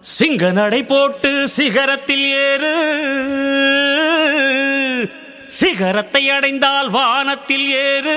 சிங்க நடை போட்டு சிகரத்தில் ஏறு சிகரத்தை அடைந்தால் வானத்தில் ஏறு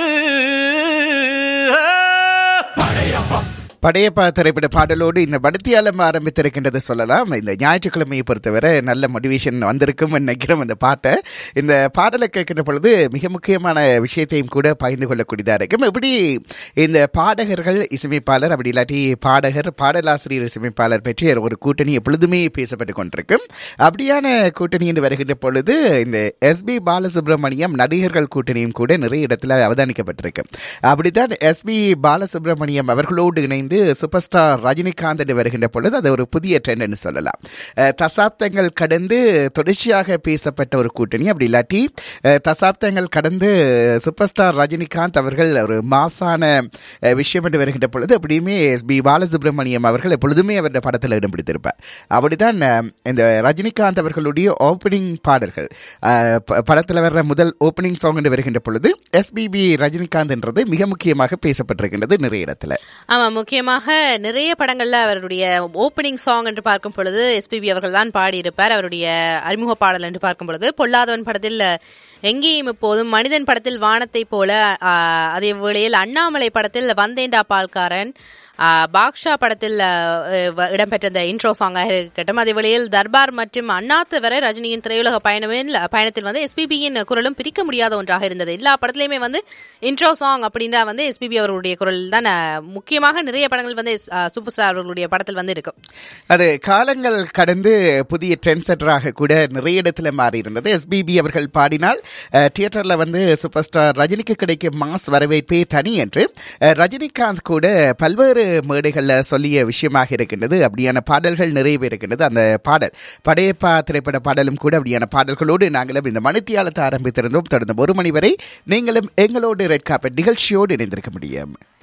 படையப்பா திரைப்பட பாடலோடு இந்த படுத்தியாலம் ஆரம்பித்திருக்கின்றது சொல்லலாம் இந்த ஞாயிற்றுக்கிழமையை பொறுத்தவரை நல்ல மோட்டிவேஷன் வந்திருக்கும் நினைக்கிறோம் இந்த பாட்டை இந்த பாடலை கேட்கின்ற பொழுது மிக முக்கியமான விஷயத்தையும் கூட பகிர்ந்து கொள்ளக்கூடியதாக இருக்கும் இப்படி இந்த பாடகர்கள் இசையமைப்பாளர் அப்படி இல்லாட்டி பாடகர் பாடலாசிரியர் இசையமைப்பாளர் பற்றி ஒரு கூட்டணி எப்பொழுதுமே பேசப்பட்டு கொண்டிருக்கும் அப்படியான கூட்டணி என்று வருகின்ற பொழுது இந்த எஸ்பி பாலசுப்ரமணியம் நடிகர்கள் கூட்டணியும் கூட நிறைய இடத்துல அவதானிக்கப்பட்டிருக்கு அப்படித்தான் எஸ்பி பாலசுப்ரமணியம் அவர்களோடு இணைந்து சூப்பர் ஸ்டார் ரஜினிகாந்த் என்று வருகின்ற பொழுது அது ஒரு புதிய ட்ரெண்ட்னு சொல்லலாம் அஹ், தசாப்தங்கள் கடந்து தொடர்ச்சியாக பேசப்பட்ட ஒரு கூட்டணி அப்படி இல்லாட்டி அஹ், தசாப்தங்கள் கடந்து சூப்பர் ஸ்டார் ரஜினிகாந்த் அவர்கள் ஒரு மாசான அஹ், விஷயம் என்று வருகின்ற பொழுது அப்படியுமே எஸ் பி பாலசுப்ரமணியம் அவர்கள் எப்பொழுதுமே அவருடைய படத்தில் இடம் பிடித்திருப்பார் அப்படித்தான் அஹ், இந்த ரஜினிகாந்த் அவர்களுடைய ஓப்பனிங் பாடல்கள் அஹ், ப- படத்தில் வர்ற முதல் ஓப்பனிங் சாங் என்று வருகின்ற பொழுது எஸ்பிபி ரஜினிகாந்த் என்றது மிக முக்கியமாக பேசப்பட்டிருக்கின்றது நிறைய இடத்துல ஆமா முக்கியமாக நிறைய படங்கள்ல அவருடைய ஓப்பனிங் சாங் என்று பார்க்கும் பொழுது எஸ்பிபி அவர்கள் தான் பாடியிருப்பார் அவருடைய அறிமுக பாடல் என்று பார்க்கும் பொழுது பொல்லாதவன் படத்தில் எங்கேயும் இப்போதும் மனிதன் படத்தில் வானத்தை போல ஆ, அதே வேளையில் அண்ணாமலை படத்தில் வந்தேண்டா பால்காரன் ஆ, பாக்ஷா படத்தில் ஆ, வ- இடம்பெற்ற இந்த இன்ட்ரோ சாங்காக இருக்கட்டும் அதே வேளையில் தர்பார் மற்றும் அண்ணாத்து வரை ரஜினியின் திரையுலக பயணமில் பயணத்தில் வந்து எஸ்பிபியின் குரலும் பிரிக்க முடியாத ஒன்றாக இருந்தது எல்லா படத்துலையுமே வந்து இன்ட்ரோ சாங் அப்படின்னா வந்து எஸ்பிபி அவர்களுடைய குரல் தான் ஆ, முக்கியமாக நிறைய படங்கள் வந்து ஆ, சூப்பர் ஸ்டார் அவர்களுடைய படத்தில் வந்து இருக்கும் அது காலங்கள் கடந்து புதிய ட்ரெண்ட் செட்டராக கூட நிறைய இடத்துல மாறி இருந்தது எஸ்பிபி அவர்கள் பாடினால் அஹ், தியேட்டர்ல வந்து சூப்பர் ஸ்டார் ரஜினிக்கு கிடைக்கும் மாஸ் வரவேற்பே தனி என்று அஹ், ரஜினிகாந்த் கூட பல்வேறு மேடைகளில் சொல்லிய விஷயமாக இருக்கின்றது அப்படியான பாடல்கள் நிறைய இருக்கின்றது அந்த பாடல் படையப்பா திரைப்பட பாடலும் கூட அப்படியான பாடல்களோடு நாங்களும் இந்த மணித்தியாலத்தை ஆரம்பித்திருந்தோம் தொடர்ந்து ஒரு மணி வரை நீங்களும் எங்களோடு ரெட் காப்பட் நிகழ்ச்சியோடு இணைந்திருக்க முடியும்